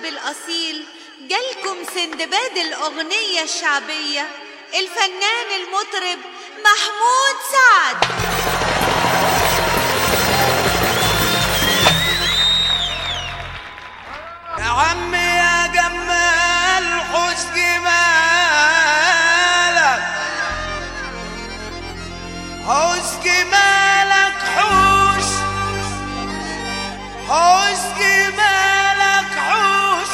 الأصيل جالكم سندباد الأغنية الشعبية الفنان المطرب محمود سعد يا عم يا جمال حوش جمالك حوش جمالك حوش حوش جمالك حوش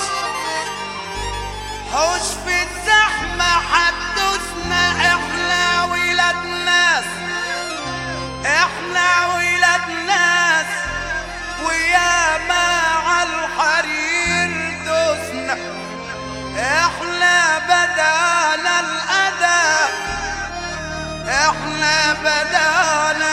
حوش في الزحمة حدثنا احنا ولاد ناس احنا ولاد ناس ويا مع الحرير دوسنا احنا بدانا الادب احنا بدانا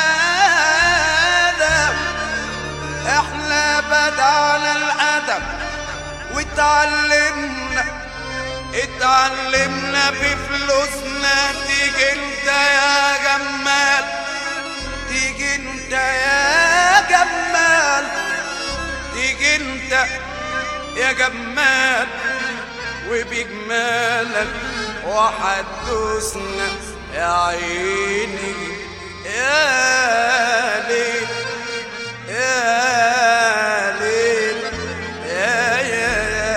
الادب احنا بدانا الادب واتعلمنا اتعلمنا بفلوسنا تيجي انت يا جمال تيجي انت يا جمال تيجي انت يا جمال وبجمالك وحدوسنا يا عيني يا ليل يا ليل يا يا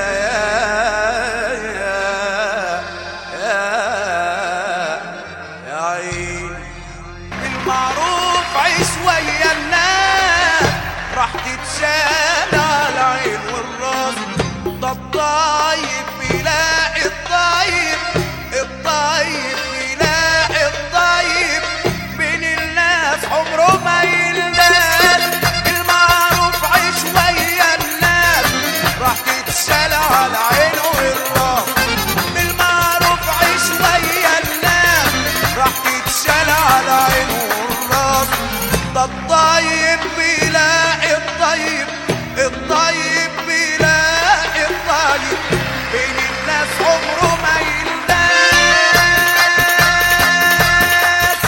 يا يا يا يا عيني بالمعروف عيش ويا الناس راح تتشال على العين والراس ده الطيب بيلاقي الطيب الطيب بيلاقي الطيب بين الناس عمره ما يلناس بالمعروف عيش ويا الناس راح تتشال على العين والراس بالمعروف عيش ويا الناس راح تتشال على عين والراس ده الطيب بيلاقي الطيب الطيب بيلاقي الطيب بين الناس عمره ما يلناس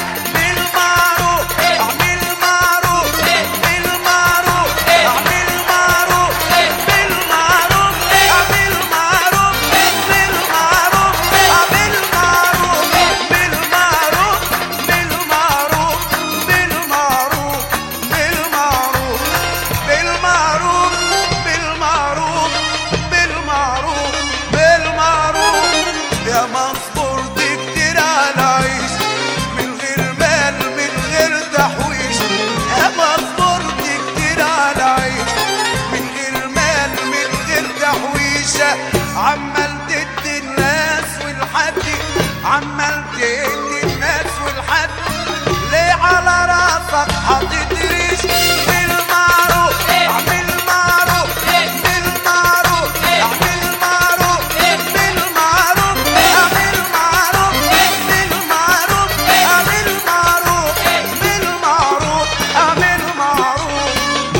بالمعروف اعمل معروف بالمعروف اعمل معروف بالمعروف اعمل معروف بالمعروف اعمل معروف بالمعروف بالمعروف بالمعروف بالمعروف بالمعروف بالمعروف بالمعروف بالمعروف يا مصبور دي كتير على عيش من غير مال من غير تحويش يا مصبور دي كتير على عيش من غير مال من غير تحويشة عمال تدي الناس والحد عمال تدي الناس والحد ليه على راسك حاطط ريش بالمعروف اعمل معروف بالمعروف اعمل معروف بالمعروف اعمل معروف بالمعروف اعمل معروف بالمعروف اعمل معروف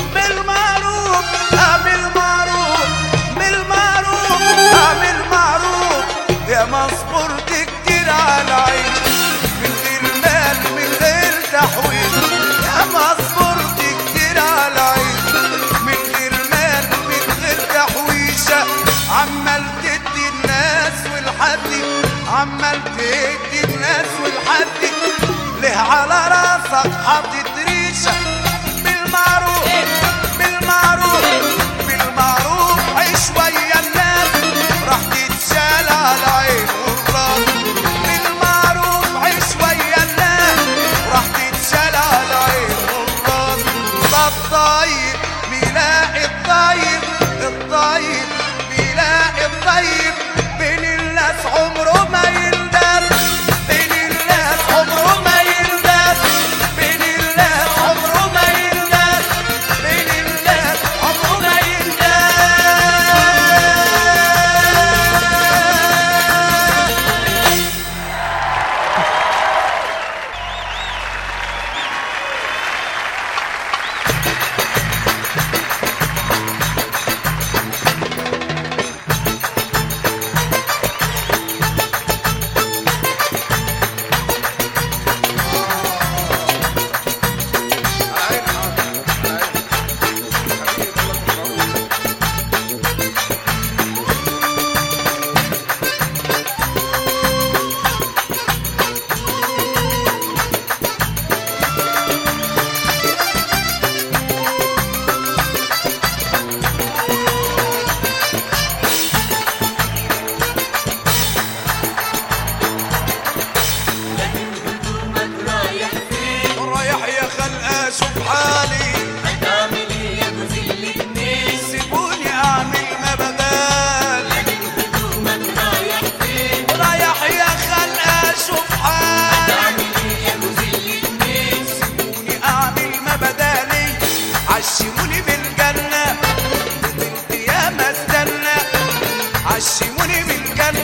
بالمعروف اعمل معروف بالمعروف اعمل معروف يا مصبور كتير على عيش من غير مال من غير تحويل يا مصبور كتير على عيش من غير مال من غير تحويشة عمال تدي الناس والحد عمال تدي الناس والحد ليه على راسك حاطط ريشة بالمعروف بالمعروف بالمعروف عيش ويا الناس راح تتشال على العين والراس بالمعروف عيش ويا الناس راح تتشال على العين والراس ده الطيب بيلاقي الطيب الطيب بيلاقي الطيب بين الناس عمره ما يندم بين الناس عمره ما يندم بين الناس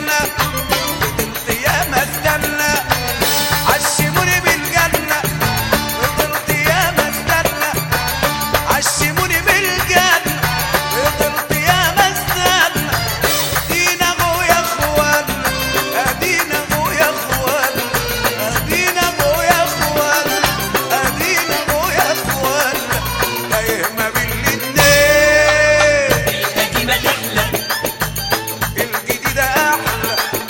بالجنة فضلت ياما استنى عشموني بالجنة فضلت ياما استنى عشموني بالجنة فضلت ياما استنى ادينا ابويا اخوانا ادينا ابويا اخوانا ادينا ابويا اخوانا ادينا ابويا اخوانا تايه ما بين الاتنين القديمة تحلى الجديدة احلى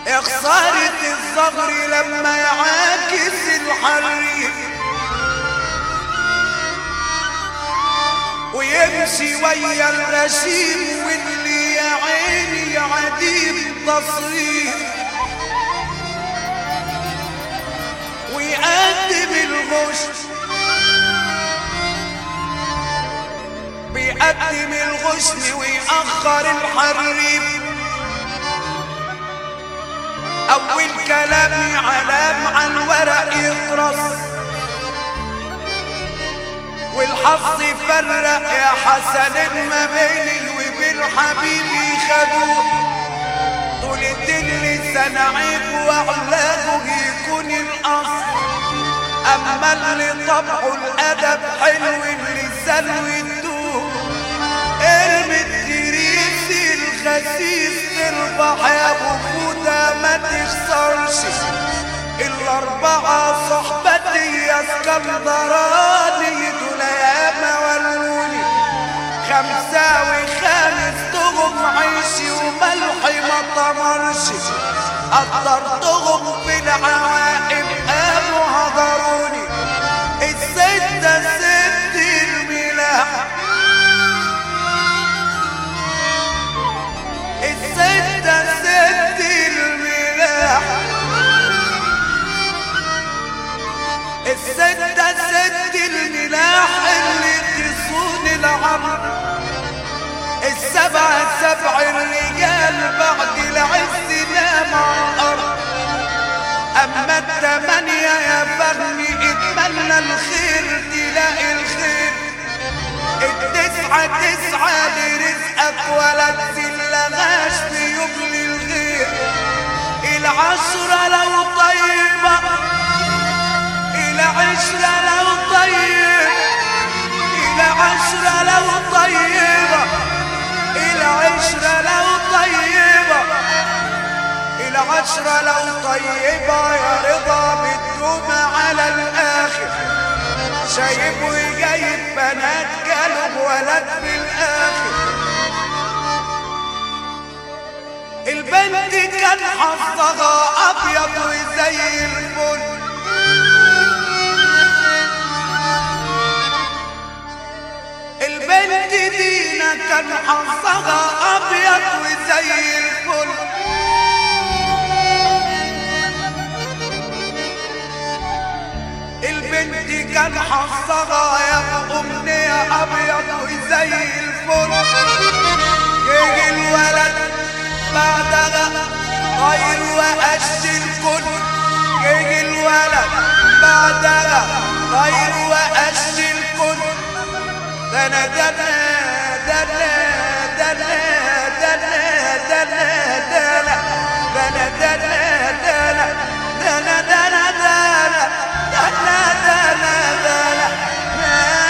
يا خسارة الصغر لما يعاكس الحريق ويمشي ويا الغشيم واللي يا عيني عديم تصريف ويقدم الغش بيقدم الغشن ويأخر الحريف أول كلامي علام على الورق يطرس والحظ فرق يا حسن ما بيني وبين حبيبي خدوه طول الدنيا سنة عيب وعلاجه يكون الأصل أما اللي طبعه الأدب حلو اللسان والدوب ارمي التريسي الخسيس تربح يا ابو فوده ما تخسرش الأربعة صحبتي يا اسكندراني دول ياما وروني خمسة وخامس تغم عيشي وملحي ما طمرش قدرتهم في العواقب قاموا هضروني الستة ست الملاح الستة ست الملاح الستة ست الملاح اللي تصون العمر السبعة سبع الرجال بعد العز نام على الأرض أما التمانية يا فهمي اتمنى الخير تلاقي الخير التسعة تسعة لرزقك ولا تزلغاش في يبلي الغير العشرة لو طيبة العشرة لو طيب العشرة لو طيبة العشرة لو طيبة العشرة لو طيبة يا رضا بتدوم على الآخر شايب وجايب بنات قلب ولد في الآخر البنت كان حظها أبيض وزي الفل البنت دينا كان حظها ابيض وزي الفل البنت كان حظها يا امنية ابيض وزي الفل يجي الولد بعدها غير وقش الكل يجي الولد بعدها غير وقش الكل دنا دنا دنا دنا دنا دنا دنا دنا دنا دنا دنا دنا دنا دنا دنا دنا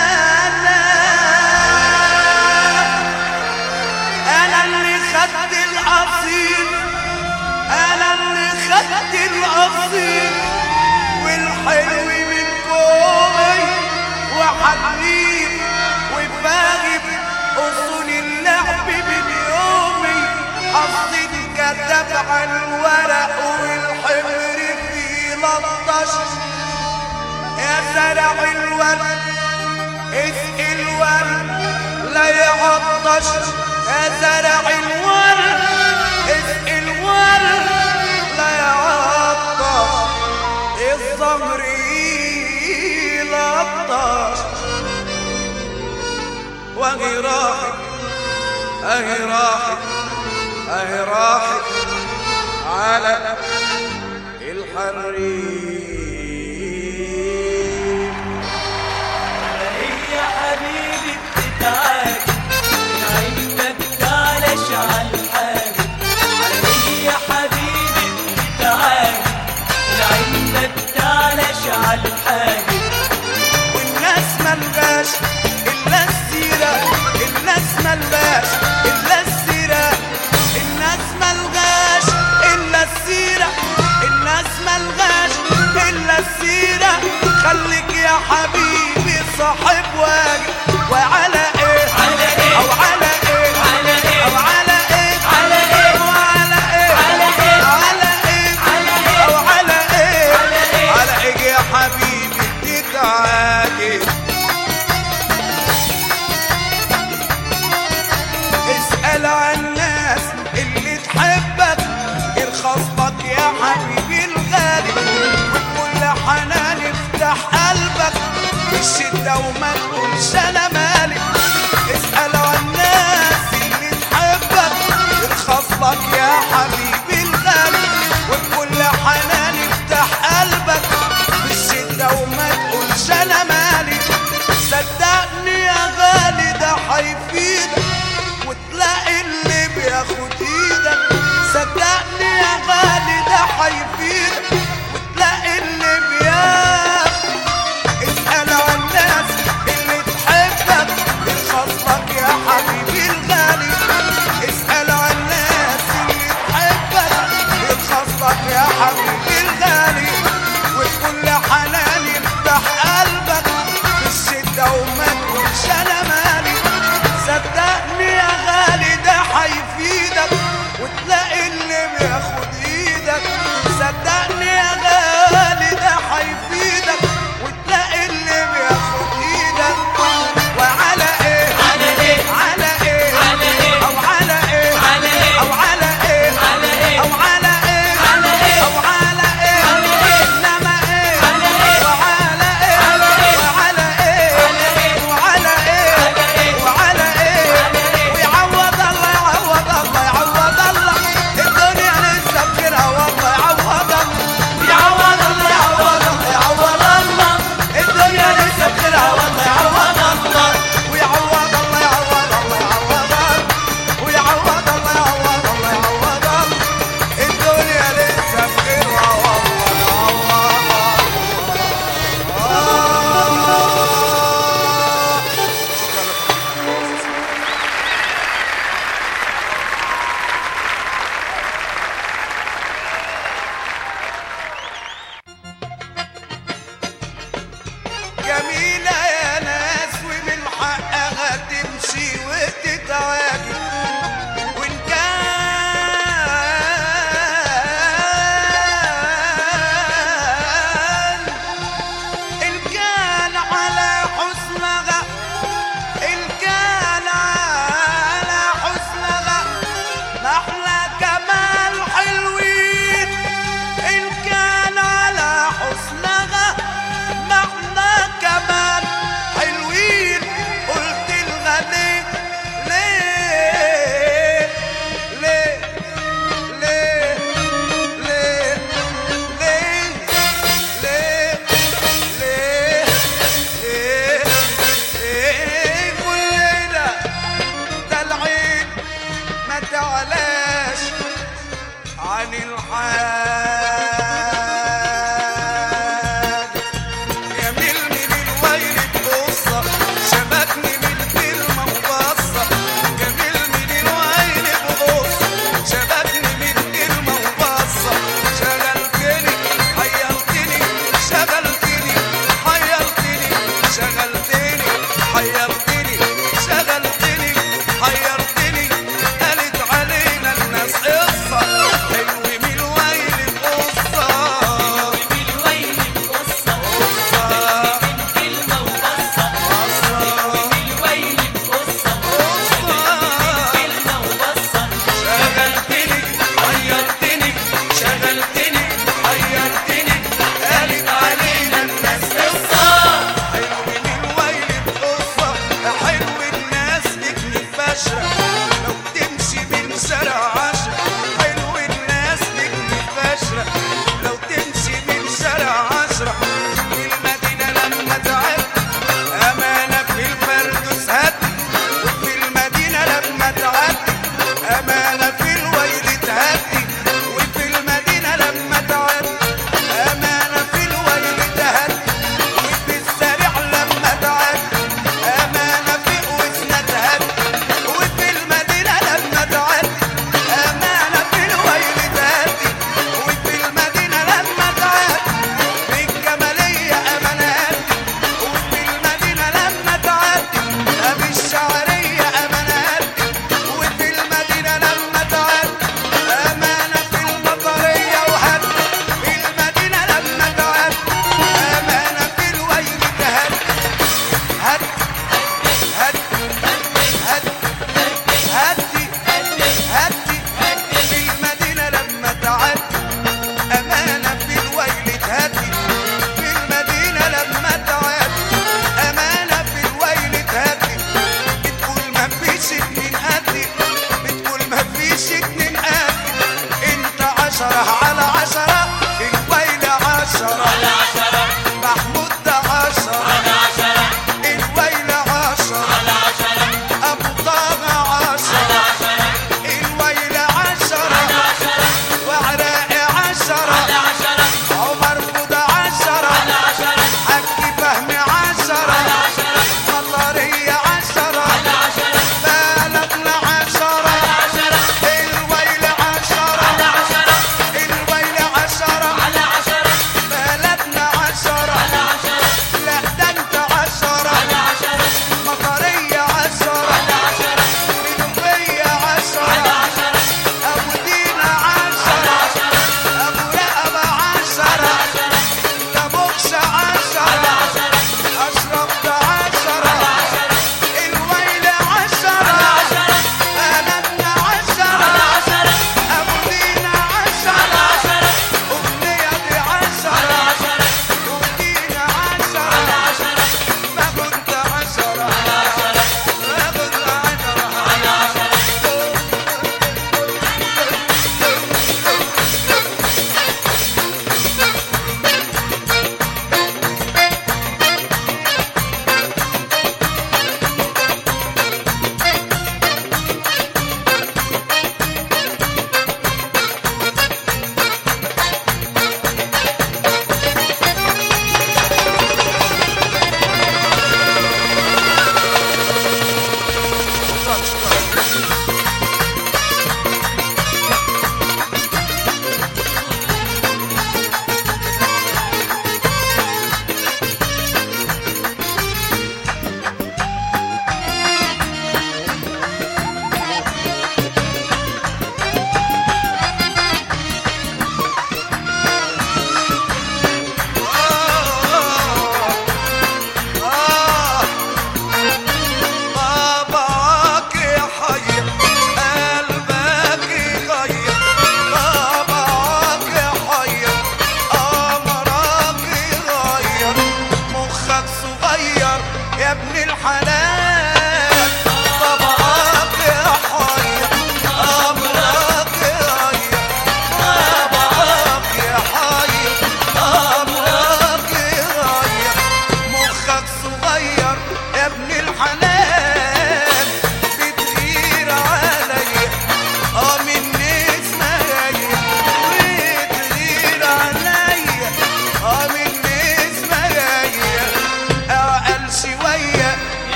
انا اللي خدت الاصيل انا اللي خدت الاصيل والحلو من كومي وحبيب وفاغب اصول اللعب من يومي حظي كتب عن الورق والحمر فيه لطش يا زرع الورد اسقي الورد لا يعطش يا زرع الورد اسقي الورد لا يعطش الصبر يلطش وهي راحت اهي راحت اهي راحت على الحريم يا حبيبي بتتعب عندك تعالش على الحاجة علي يا حبيبي بتتعب عندك تعالش على الحاجة والناس ملغاش الا السيرة الناس ملغاش الا السيرة الناس ملغاش الا السيرة الناس ملغاش الا السيرة خليك يا حبيبي صاحب واجب وعلى ايه على إيه؟ او على ايه على إيه؟ او على ايه على إيه؟ وعلى ايه على إيه؟ خصمك يا حبيبي الغالي وبكل حنان افتح قلبك في الشدة وما تقولش انا مالي اسأل عن الناس اللي تحبك يرخص لك يا حبيبي الغالي وبكل حنان افتح قلبك في الشدة وما تقولش انا مالي صدقني يا غالي ده هيفيدك وتلاقي اللي بياخد ايدك صدقني يا غالي ده هيفيدك وتلاقي اللي بياخد اسأل عن الناس اللي تحبك الخصمك يا حبيبي الغالي اسأل عن الناس اللي تحبك الخصمك يا حبيبي الغالي وبكل حنان يفتح قلبك في الشدة وما تقولش أنا مالي صدقني يا غالي ده هيفيدك وتلاقي اللي بياخد ايدك